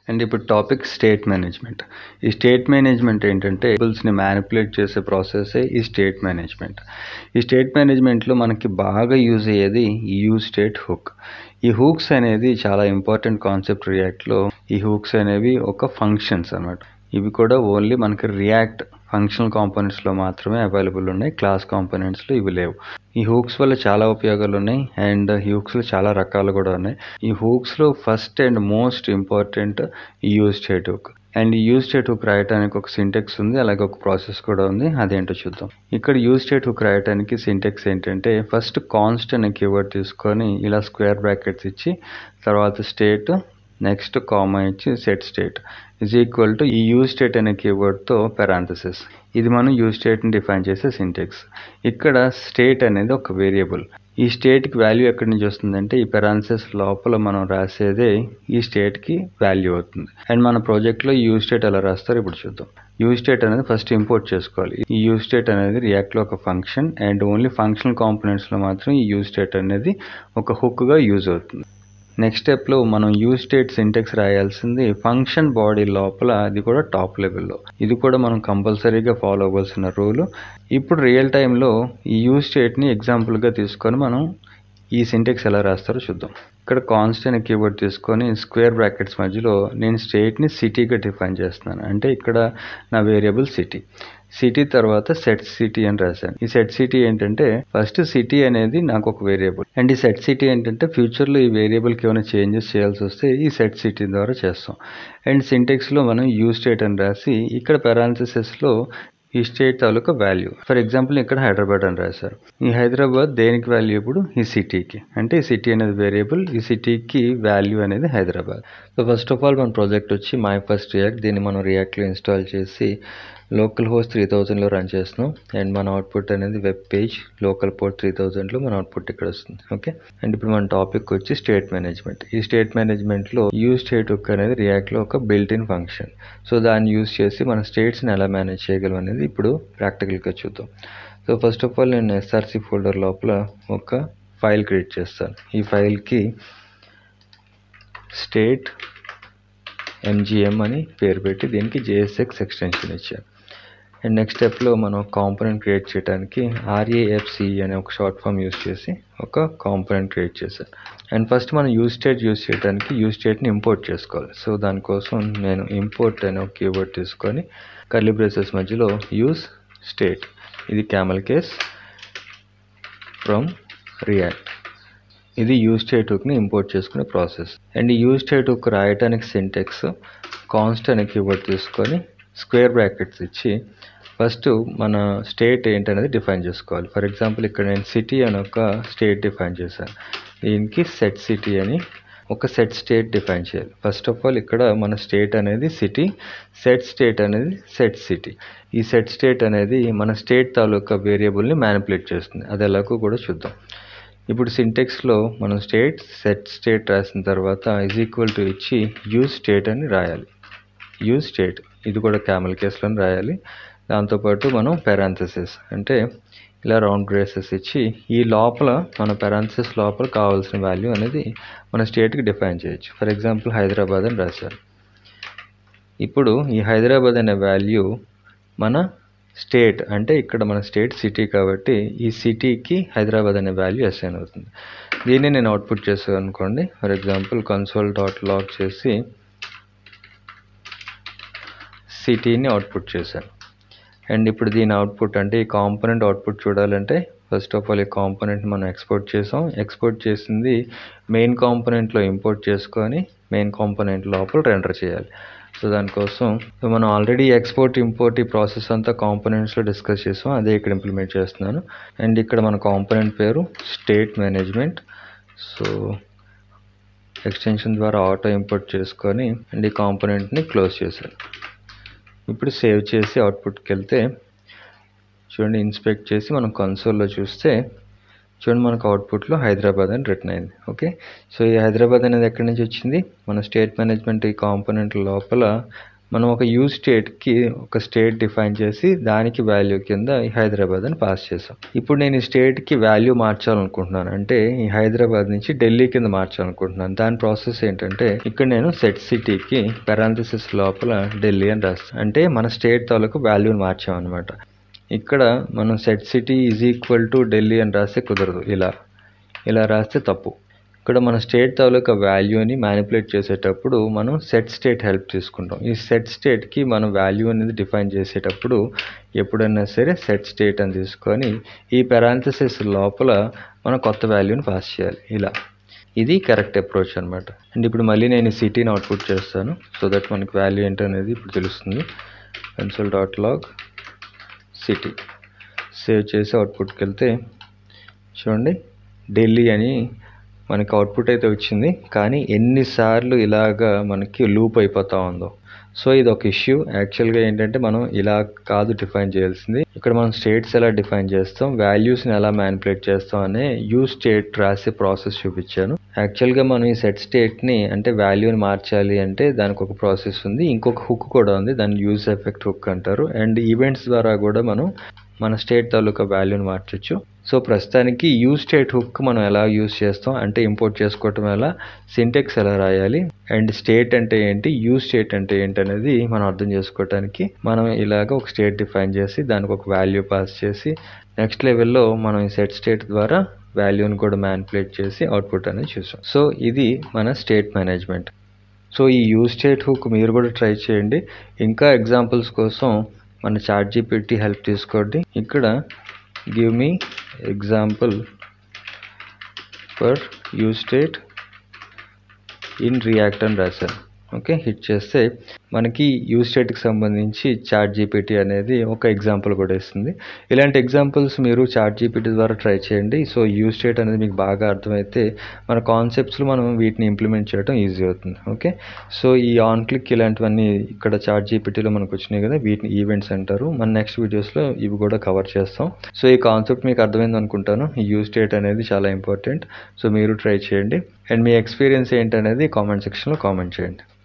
and ఇప్పుడు topic state management ఈ state management ఏంటంటే టేబుల్స్ని మ్యానిపులేట్ చేసే ప్రాసెసే ఈ స్టేట్ మేనేజ్మెంట్ ఈ స్టేట్ మేనేజ్మెంట్లో మనకి బాగా యూజ్ అయ్యేది ఈ యూజ్ స్టేట్ హుక్ ఈ హూక్స్ అనేది చాలా ఇంపార్టెంట్ కాన్సెప్ట్ రియాక్ట్లో ఈ హూక్స్ అనేవి ఒక ఫంక్షన్స్ అన్నమాట ఇవి కూడా ఓన్లీ మనకి రియాక్ట్ ఫంక్షనల్ కాంపోనెంట్స్లో మాత్రమే అవైలబుల్ ఉన్నాయి క్లాస్ కాంపోనెంట్స్లో ఇవి లేవు ఈ హూక్స్ వల్ల చాలా ఉపయోగాలు ఉన్నాయి అండ్ ఈ హూక్స్లో చాలా రకాలు కూడా ఉన్నాయి ఈ హూక్స్లో ఫస్ట్ అండ్ మోస్ట్ ఇంపార్టెంట్ ఈ యూజ్ స్టేట్ హుక్ అండ్ ఈ యూజ్ స్టేట్ హుక్ రాయడానికి ఒక సింటెక్స్ ఉంది అలాగే ఒక ప్రాసెస్ కూడా ఉంది అదేంటో చూద్దాం ఇక్కడ యూజ్ స్టేట్ హుక్ రాయడానికి సింటెక్స్ ఏంటంటే ఫస్ట్ కాన్స్ట్ అనే కీవర్డ్ తీసుకొని ఇలా స్క్వేర్ బ్రాకెట్స్ ఇచ్చి తర్వాత స్టేట్ నెక్స్ట్ కామా ఇచ్చి set state is equal to ఈ యూజ్ స్టేట్ అనే కీవర్డ్తో పెరాంథసిస్ ఇది మనం యూజ్ స్టేట్ని డిఫైన్ చేసే సింటెక్స్ ఇక్కడ స్టేట్ అనేది ఒక వేరియబుల్ ఈ స్టేట్కి వాల్యూ ఎక్కడి నుంచి వస్తుందంటే ఈ పెరాన్సెస్ లోపల మనం రాసేదే ఈ స్టేట్కి వాల్యూ అవుతుంది అండ్ మన ప్రాజెక్ట్లో ఈ యూజ్ స్టేట్ ఎలా రాస్తారో ఇప్పుడు చూద్దాం యూజ్ స్టేట్ అనేది ఫస్ట్ ఇంపోర్ట్ చేసుకోవాలి ఈ యూజ్ స్టేట్ అనేది రియాక్ట్లో ఒక ఫంక్షన్ అండ్ ఓన్లీ ఫంక్షనల్ కాంపోనెంట్స్లో మాత్రం ఈ యూజ్ స్టేట్ అనేది ఒక హుక్గా యూజ్ అవుతుంది నెక్స్ట్ స్టెప్లో మనం యూజ్ స్టేట్ సింటెక్స్ రాయాల్సింది ఫంక్షన్ బాడీ లోపల అది కూడా టాప్ లెవెల్లో ఇది కూడా మనం కంపల్సరీగా ఫాలో అవ్వాల్సిన రూల్ ఇప్పుడు రియల్ టైంలో ఈ యూజ్ స్టేట్ని ఎగ్జాంపుల్గా తీసుకొని మనం ఈ సింటెక్స్ ఎలా రాస్తారో చూద్దాం ఇక్కడ కాన్స్టెంట్ కీవర్డ్ తీసుకొని స్క్వేర్ బ్రాకెట్స్ మధ్యలో నేను స్టేట్ని సిటీగా డిఫైన్ చేస్తున్నాను అంటే ఇక్కడ నా వేరియబుల్ సిటీ సిటీ తర్వాత సెట్ సిటీ అని రాశాను ఈ సెట్ సిటీ ఏంటంటే ఫస్ట్ సిటీ అనేది నాకు ఒక వేరియబుల్ అండ్ ఈ సెట్ సిటీ ఏంటంటే ఫ్యూచర్లో ఈ వేరియబుల్కి ఏమైనా చేంజెస్ చేయాల్సి వస్తే ఈ సెట్ సిటీ ద్వారా చేస్తాం అండ్ సింటెక్స్లో మనం యూజ్ స్టేట్ అని రాసి ఇక్కడ పెరాన్సిసెస్లో ఈ స్టేట్ తాలూకా వాల్యూ ఫర్ ఎగ్జాంపుల్ ఇక్కడ హైదరాబాద్ అని రాశారు ఈ హైదరాబాద్ దేనికి వాల్యూ ఇప్పుడు ఈ సిటీకి అంటే ఈ సిటీ అనేది వేరియబుల్ ఈ సిటీకి వాల్యూ అనేది Hyderabad so first of all మన ప్రాజెక్ట్ వచ్చి మై ఫస్ట్ రియాక్ట్ దీన్ని మనం రియాక్ట్లో ఇన్స్టాల్ చేసి లోకల్ హోస్ట్ త్రీ థౌజండ్లో రన్ చేస్తున్నాం అండ్ మన అవుట్పుట్ అనేది web page local port three థౌజండ్లో మన అవుట్పుట్ ఇక్కడ వస్తుంది ఓకే అండ్ ఇప్పుడు మన టాపిక్ వచ్చి స్టేట్ మేనేజ్మెంట్ ఈ స్టేట్ మేనేజ్మెంట్లో యూజ్ స్టేట్ హుక్ అనేది రియాక్ట్లో ఒక బిల్ట్ ఇన్ ఫంక్షన్ సో దాన్ని యూజ్ చేసి మన స్టేట్స్ని ఎలా మేనేజ్ చేయగలం అనేది ఇప్పుడు ప్రాక్టికల్గా చూద్దాం సో ఫస్ట్ ఆఫ్ ఆల్ నేను ఎస్ఆర్సి ఫోల్డర్ లోపల ఒక ఫైల్ క్రియేట్ చేస్తాను ఈ ఫైల్కి స్టేట్ ఎంజిఎం అని పేరు పెట్టి దీనికి జేఎస్ఎక్స్ ఎక్స్టెన్షన్ ఇచ్చాను అండ్ నెక్స్ట్ స్టెప్లో మనం కాంపోనెంట్ క్రియేట్ చేయడానికి ఆర్ఏఎఫ్సి అనే ఒక షార్ట్ ఫామ్ యూస్ చేసి ఒక కాంపోనెంట్ క్రియేట్ చేశాను అండ్ ఫస్ట్ మనం యూజ్ స్టేట్ యూస్ చేయడానికి యూజ్ స్టేట్ని ఇంపోర్ట్ చేసుకోవాలి సో దానికోసం నేను ఇంపోర్ట్ అనే ఒక కీవర్డ్ తీసుకొని కర్లీ బ్రేసెస్ మధ్యలో యూజ్ స్టేట్ ఇది క్యామల్ కేస్ ఫ్రమ్ రియాక్ట్ ఇది యూజ్ స్టేట్ హుక్ని ఇంపోర్ట్ చేసుకునే ప్రాసెస్ అండ్ ఈ యూజ్ స్టేట్ హుక్ రాయటానికి సింటెక్స్ కాన్స్ట్ అనే కీవర్డ్ తీసుకొని స్క్వేర్ బ్రాకెట్స్ ఇచ్చి ఫస్ట్ మన స్టేట్ ఏంటనేది డిఫైన్ చేసుకోవాలి ఫర్ ఎగ్జాంపుల్ ఇక్కడ నేను సిటీ అని ఒక స్టేట్ డిఫైన్ చేశాను దీనికి సెట్ సిటీ అని ఒక సెట్ స్టేట్ డిఫైన్ చేయాలి ఫస్ట్ ఆఫ్ ఆల్ ఇక్కడ మన స్టేట్ అనేది సిటీ సెట్ స్టేట్ అనేది సెట్ సిటీ ఈ సెట్ స్టేట్ అనేది మన స్టేట్ తాలూకా వేరియబుల్ని మ్యానిపులేట్ చేస్తుంది అది ఎలాగో కూడా చూద్దాం ఇప్పుడు సింటెక్స్లో మనం స్టేట్ సెట్ స్టేట్ రాసిన తర్వాత ఇజ్ ఈక్వల్ టు ఇచ్చి యూజ్ స్టేట్ అని రాయాలి యూజ్ స్టేట్ ఇది కూడా క్యామల్ కేసులో రాయాలి దాంతోపాటు మనం పెరాంథసిస్ అంటే ఇలా రౌండ్ బ్రేసెస్ ఇచ్చి ఈ లోపల మన పెరాంథసిస్ లోపల కావాల్సిన వాల్యూ అనేది మన స్టేట్కి డిఫైన్ చేయొచ్చు ఫర్ ఎగ్జాంపుల్ హైదరాబాద్ అని రాశారు ఇప్పుడు ఈ హైదరాబాద్ అనే వాల్యూ మన స్టేట్ అంటే ఇక్కడ మన స్టేట్ సిటీ కాబట్టి ఈ సిటీకి హైదరాబాద్ అనే వాల్యూ అసైన్ అవుతుంది దీన్ని నేను అవుట్పుట్ చేసాను అనుకోండి for example console dot log చేసి సిటీని అవుట్పుట్ చేశాను అండ్ ఇప్పుడు దీని అవుట్పుట్ అంటే ఈ కాంపోనెంట్ అవుట్పుట్ చూడాలంటే ఫస్ట్ ఆఫ్ ఆల్ ఈ కాంపోనెంట్ మనం ఎక్స్పోర్ట్ చేసాం ఎక్స్పోర్ట్ చేసింది మెయిన్ కాంపోనెంట్లో ఇంపోర్ట్ చేసుకొని మెయిన్ కాంపోనెంట్ లోపల రెండర్ చేయాలి సో దానికోసం సో మనం ఆల్రెడీ ఎక్స్పోర్ట్ ఇంపోర్ట్ ఈ ప్రాసెస్ అంతా కాంపోనెంట్స్లో డిస్కస్ చేసాం అదే ఇక్కడ ఇంప్లిమెంట్ చేస్తున్నాను అండ్ ఇక్కడ మన కాంపోనెంట్ పేరు స్టేట్ మేనేజ్మెంట్ సో ఎక్స్టెన్షన్ ద్వారా ఆటో ఇంపోర్ట్ చేసుకొని అండ్ ఈ కాంపోనెంట్ని క్లోజ్ చేశాను ఇప్పుడు సేవ్ చేసి అవుట్పుట్కి వెళ్తే చూడండి ఇన్స్పెక్ట్ చేసి మనం కన్సోల్లో చూస్తే చూడండి మనకు అవుట్పుట్లో హైదరాబాద్ అని రిటర్న్ అయింది ఓకే సో ఈ హైదరాబాద్ అనేది ఎక్కడి నుంచి వచ్చింది మన స్టేట్ మేనేజ్మెంట్ ఈ కాంపోనెంట్ లోపల మనం ఒక యూ స్టేట్కి ఒక స్టేట్ డిఫైన్ చేసి దానికి వాల్యూ కింద ఈ హైదరాబాద్ అని పాస్ చేసాం ఇప్పుడు నేను ఈ స్టేట్కి వాల్యూ మార్చాలనుకుంటున్నాను అంటే ఈ హైదరాబాద్ నుంచి ఢిల్లీ కింద మార్చాలనుకుంటున్నాను దాని ప్రాసెస్ ఏంటంటే ఇక్కడ నేను సెట్ సిటీకి పెరాంథసిస్ లోపల ఢిల్లీ అని రాస్తాను అంటే మన స్టేట్ తాలూకు వాల్యూని మార్చామన్నమాట ఇక్కడ మనం set city is equal to Delhi అని రాస్తే కుదరదు ఇలా ఇలా రాస్తే తప్పు ఇక్కడ మన స్టేట్ తాలూకా వాల్యూని మ్యానిపులేట్ చేసేటప్పుడు మనం సెట్ స్టేట్ హెల్ప్ తీసుకుంటాం ఈ సెట్ స్టేట్కి మనం వాల్యూ అనేది డిఫైన్ చేసేటప్పుడు ఎప్పుడైనా సరే సెట్ స్టేట్ అని తీసుకొని ఈ పెరాంథసిస్ లోపల మనం కొత్త వాల్యూని పాస్ చేయాలి ఇలా ఇది కరెక్ట్ అప్రోచ్ అనమాట అండ్ ఇప్పుడు మళ్ళీ నేను ఈ సిటీని అవుట్పుట్ చేస్తాను సో దట్ మనకి వాల్యూ ఏంటనేది ఇప్పుడు తెలుస్తుంది console dot log city save చేసి అవుట్పుట్కి వెళ్తే చూడండి ఢిల్లీ అని మనకి అవుట్పుట్ అయితే వచ్చింది కానీ ఎన్నిసార్లు ఇలాగా మనకి లూప్ అయిపోతూ ఉందో సో ఇది ఒక ఇష్యూ యాక్చువల్గా ఏంటంటే మనం ఇలా కాదు డిఫైన్ చేయాల్సింది ఇక్కడ మనం స్టేట్స్ ఎలా డిఫైన్ చేస్తాం వాల్యూస్ని ఎలా మ్యానిపులేట్ చేస్తాం అనే యూ స్టేట్ రాసే ప్రాసెస్ చూపించాను యాక్చువల్గా మనం ఈ సెట్ స్టేట్ని అంటే వాల్యూని మార్చాలి అంటే దానికి ఒక ప్రాసెస్ ఉంది ఇంకొక హుక్ కూడా ఉంది దాన్ని యూజ్ ఎఫెక్ట్ హుక్ అంటారు అండ్ ఈవెంట్స్ ద్వారా కూడా మనం మన స్టేట్ తాలూకా వాల్యూని మార్చొచ్చు సో ప్రస్తుతానికి యూ స్టేట్ హుక్ మనం ఎలా యూజ్ చేస్తాం అంటే ఇంపోర్ట్ చేసుకోవటం ఎలా సింటెక్స్ ఎలా రాయాలి అండ్ స్టేట్ అంటే ఏంటి యూ స్టేట్ అంటే ఏంటి అనేది మనం అర్థం చేసుకోవటానికి మనం ఇలాగ ఒక స్టేట్ డిఫైన్ చేసి దానికి ఒక వాల్యూ పాస్ చేసి నెక్స్ట్ లెవెల్లో మనం ఈ సెట్ స్టేట్ ద్వారా వాల్యూని కూడా మ్యానిపులేట్ చేసి అవుట్పుట్ అనేది చూసాం సో ఇది మన స్టేట్ మేనేజ్మెంట్ సో ఈ యూ స్టేట్ హుక్ మీరు కూడా ట్రై చేయండి ఇంకా ఎగ్జాంపుల్స్ కోసం మన చాట్ జీపీటీ హెల్ప్ తీసుకోండి ఇక్కడ give me example for use state in React అని రాశాను ఓకే హిట్ చేస్తే మనకి యూ స్టేట్కి సంబంధించి చాట్ జీపీటీ అనేది ఒక ఎగ్జాంపుల్ కూడా ఇస్తుంది ఇలాంటి ఎగ్జాంపుల్స్ మీరు చాట్ జీపీటీ ద్వారా ట్రై చేయండి సో యూ స్టేట్ అనేది మీకు బాగా అర్థమైతే మన కాన్సెప్ట్స్లో మనం వీటిని ఇంప్లిమెంట్ చేయడం ఈజీ అవుతుంది ఓకే సో ఈ ఆన్ క్లిక్ ఇలాంటివన్నీ ఇక్కడ చాట్ జీపీటీలో మనకు వచ్చినాయి కదా వీటిని ఈవెంట్స్ అంటారు మన నెక్స్ట్ వీడియోస్లో ఇవి కూడా కవర్ చేస్తాం సో ఈ కాన్సెప్ట్ మీకు అర్థమైంది అనుకుంటాను ఈ యూ స్టేట్ అనేది చాలా ఇంపార్టెంట్ సో మీరు ట్రై చేయండి అండ్ మీ ఎక్స్పీరియన్స్ ఏంటనేది కామెంట్ సెక్షన్లో కామెంట్ చేయండి